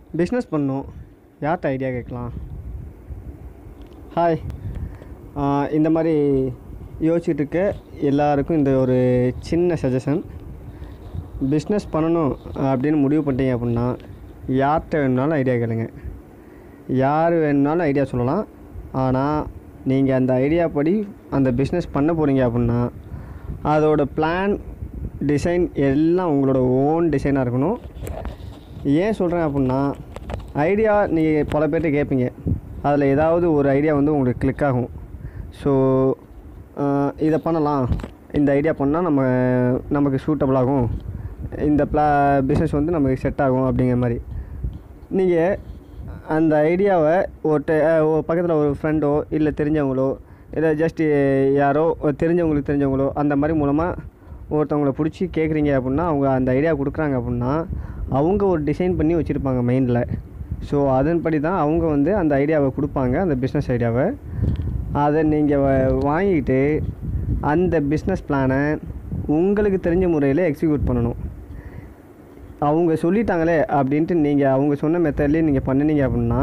business பண்ணணும் யார்கிட்ட idea கேட்கலாம் ஹாய் இந்த மாதிரி யோசிச்சுட்டு இருக்க எல்லாருக்கும் இந்த ஒரு சின்ன சஜஷன் பிஸ்னஸ் பண்ணணும் அப்படின்னு முடிவு பண்ணிட்டீங்க அப்படின்னா யார்கிட்ட வேணுனாலும் ஐடியா கேளுங்க யார் வேணுனாலும் ஐடியா சொல்லலாம் ஆனால் நீங்கள் அந்த ஐடியா படி அந்த பிஸ்னஸ் பண்ண போகிறீங்க அப்படின்னா அதோட பிளான் டிசைன் எல்லாம் உங்களோட ஓன் டிசைனாக இருக்கணும் ஏன் சொல்கிறேன் அப்படின்னா ஐடியா நீங்கள் பல பேர்கிட்ட கேட்பீங்க அதில் ஏதாவது ஒரு ஐடியா வந்து உங்களுக்கு கிளிக் ஆகும் ஸோ இதை பண்ணலாம் இந்த ஐடியா பண்ணால் நம்ம நமக்கு சூட்டபிள் ஆகும் இந்த ப்ளா பிஸ்னஸ் வந்து நமக்கு செட் ஆகும் அப்படிங்கிற மாதிரி நீங்கள் அந்த ஐடியாவை ஒரு பக்கத்தில் ஒரு ஃப்ரெண்டோ இல்லை தெரிஞ்சவங்களோ இல்லை ஜஸ்ட்டு யாரோ ஒரு தெரிஞ்சவங்களுக்கு தெரிஞ்சவங்களோ அந்த மாதிரி மூலமாக ஒருத்தவங்கள பிடிச்சி கேட்குறீங்க அப்படின்னா அவங்க அந்த ஐடியா கொடுக்குறாங்க அப்படின்னா அவங்க ஒரு டிசைன் பண்ணி வச்சுருப்பாங்க மைண்டில் ஸோ அதன்படி தான் அவங்க வந்து அந்த ஐடியாவை கொடுப்பாங்க அந்த பிஸ்னஸ் ஐடியாவை அதை நீங்கள் வாங்கிட்டு அந்த பிஸ்னஸ் பிளானை உங்களுக்கு தெரிஞ்ச முறையில் எக்ஸிக்யூட் பண்ணணும் அவங்க சொல்லிட்டாங்களே அப்படின்ட்டு நீங்கள் அவங்க சொன்ன மெத்தட்லேயே நீங்கள் பண்ணினீங்க அப்படின்னா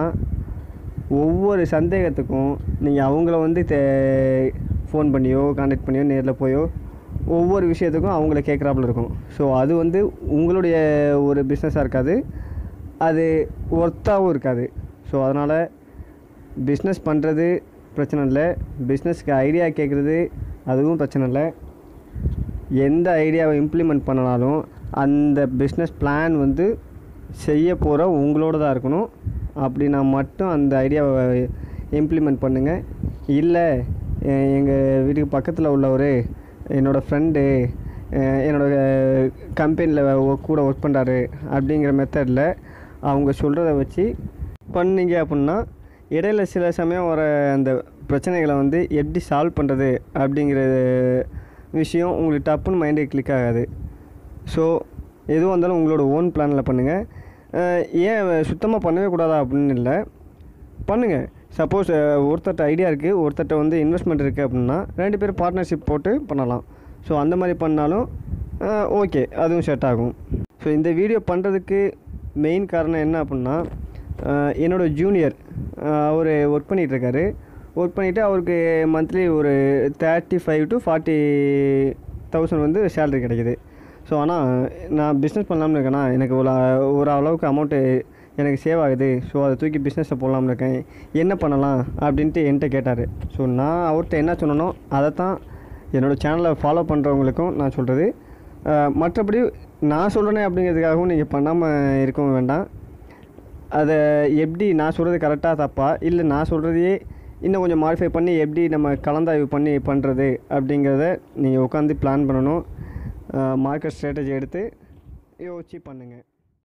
ஒவ்வொரு சந்தேகத்துக்கும் நீங்கள் அவங்கள வந்து தே ஃபோன் பண்ணியோ காண்டாக்ட் பண்ணியோ நேரில் போயோ ஒவ்வொரு விஷயத்துக்கும் அவங்கள கேட்குறாப்புல இருக்கும் ஸோ அது வந்து உங்களுடைய ஒரு பிஸ்னஸாக இருக்காது அது ஒர்த்தாகவும் இருக்காது ஸோ அதனால் பிஸ்னஸ் பண்ணுறது பிரச்சனை இல்லை பிஸ்னஸ்க்கு ஐடியா கேட்குறது அதுவும் பிரச்சனை இல்லை எந்த ஐடியாவை இம்ப்ளிமெண்ட் பண்ணனாலும் அந்த பிஸ்னஸ் பிளான் வந்து செய்ய போகிற உங்களோட தான் இருக்கணும் அப்படின்னா மட்டும் அந்த ஐடியாவை இம்ப்ளிமெண்ட் பண்ணுங்கள் இல்லை எங்கள் வீட்டுக்கு பக்கத்தில் உள்ளவர் என்னோடய ஃப்ரெண்டு என்னோடய கம்பெனியில் கூட ஒர்க் பண்ணுறாரு அப்படிங்கிற மெத்தடில் அவங்க சொல்கிறத வச்சு பண்ணீங்க அப்படின்னா இடையில சில சமயம் வர அந்த பிரச்சனைகளை வந்து எப்படி சால்வ் பண்ணுறது அப்படிங்கிற விஷயம் உங்களுக்கு டப்புன்னு மைண்டுக்கு கிளிக் ஆகாது ஸோ எதுவாக இருந்தாலும் உங்களோட ஓன் பிளானில் பண்ணுங்கள் ஏன் சுத்தமாக பண்ணவே கூடாதா அப்படின்னு இல்லை பண்ணுங்கள் சப்போஸ் ஒருத்தர்கிட்ட ஐடியா இருக்குது ஒருத்தர்கிட்ட வந்து இன்வெஸ்ட்மெண்ட் இருக்குது அப்படின்னா ரெண்டு பேரும் பார்ட்னர்ஷிப் போட்டு பண்ணலாம் ஸோ அந்த மாதிரி பண்ணாலும் ஓகே அதுவும் செட் ஆகும் ஸோ இந்த வீடியோ பண்ணுறதுக்கு மெயின் காரணம் என்ன அப்படின்னா என்னோடய ஜூனியர் அவர் ஒர்க் பண்ணிகிட்ருக்காரு ஒர்க் பண்ணிவிட்டு அவருக்கு மந்த்லி ஒரு thirty five to forty thousand வந்து சேலரி கிடைக்கிது ஸோ ஆனால் நான் பிஸ்னஸ் பண்ணலாம்னு இருக்கேன்னா எனக்கு ஒரு ஒரு அளவுக்கு அமௌண்ட்டு எனக்கு சேவ் ஆகுது ஸோ அதை தூக்கி பிஸ்னஸை போடலாம்னு இருக்கேன் என்ன பண்ணலாம் அப்படின்ட்டு என்கிட்ட கேட்டார் ஸோ நான் அவர்கிட்ட என்ன சொன்னனோ அதை தான் என்னோடய சேனலை ஃபாலோ பண்ணுறவங்களுக்கும் நான் சொல்கிறது மற்றபடி நான் சொல்கிறேனே அப்படிங்கிறதுக்காகவும் நீங்கள் பண்ணாமல் இருக்கவும் வேண்டாம் அதை எப்படி நான் சொல்கிறது கரெக்டாக தப்பா இல்லை நான் சொல்கிறதையே இன்னும் கொஞ்சம் மாடிஃபை பண்ணி எப்படி நம்ம கலந்தாய்வு பண்ணி பண்ணுறது அப்படிங்கிறத நீங்கள் உட்காந்து பிளான் பண்ணணும் மார்க்கெட் ஸ்ட்ராட்டஜி எடுத்து யோசிச்சு பண்ணுங்கள்